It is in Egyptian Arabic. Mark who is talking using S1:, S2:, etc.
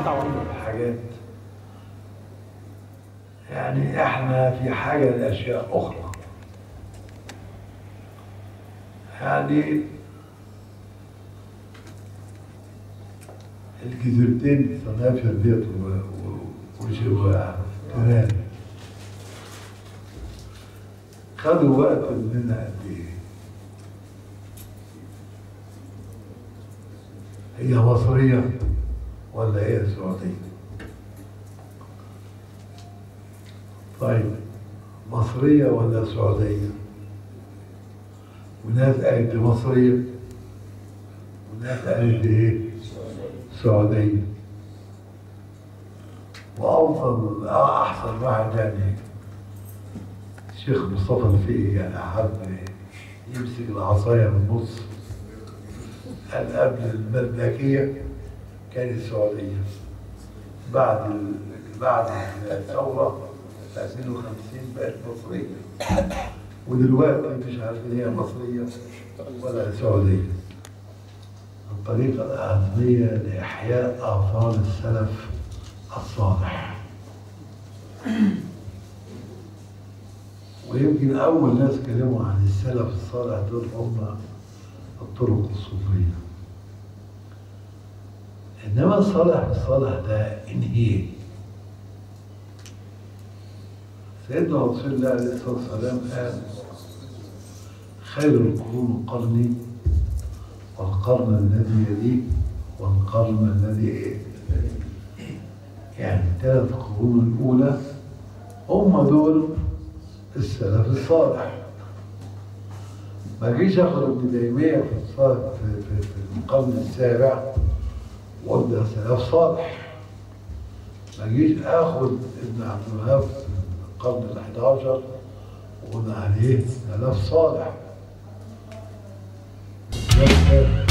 S1: حاجات يعني احنا في حاجة لأشياء أخرى يعني الجزيرتين صنافر ديت وشبه تمام خدوا وقت مننا قد ايه؟ هي مصرية ولا هي سعودية؟ طيب مصرية ولا سعودية؟ وناس قالت مصرية وناس قالت ايه؟ سعودية وأفضل أحسن واحد يعني الشيخ مصطفى الفقي يعني حب يمسك العصاية من النص قال قبل المملكية كانت السعودية بعد ال... بعد الثورة في 2050 بقت مصرية ودلوقتي مش عارفين هي مصرية ولا سعودية الطريقة الأهمية لإحياء آثار السلف الصالح ويمكن أول ناس كلموا عن السلف الصالح دول هم الطرق الصوفية إنما الصالح الصالح ده إنهيه سيدنا رسول الله عليه الصلاة والسلام قال خير القرون قرني والقرن الذي يليه والقرن الذي ايه يعني الثلاث قرون الأولى هم دول السلف الصالح ما جيش اخد ابن تيمية في الصالح في, في, في القرن السابع وده سلف صالح ما جيش اخد ابن عبد الوهاب في القرن ال11 وقلنا عليه سلف صالح ده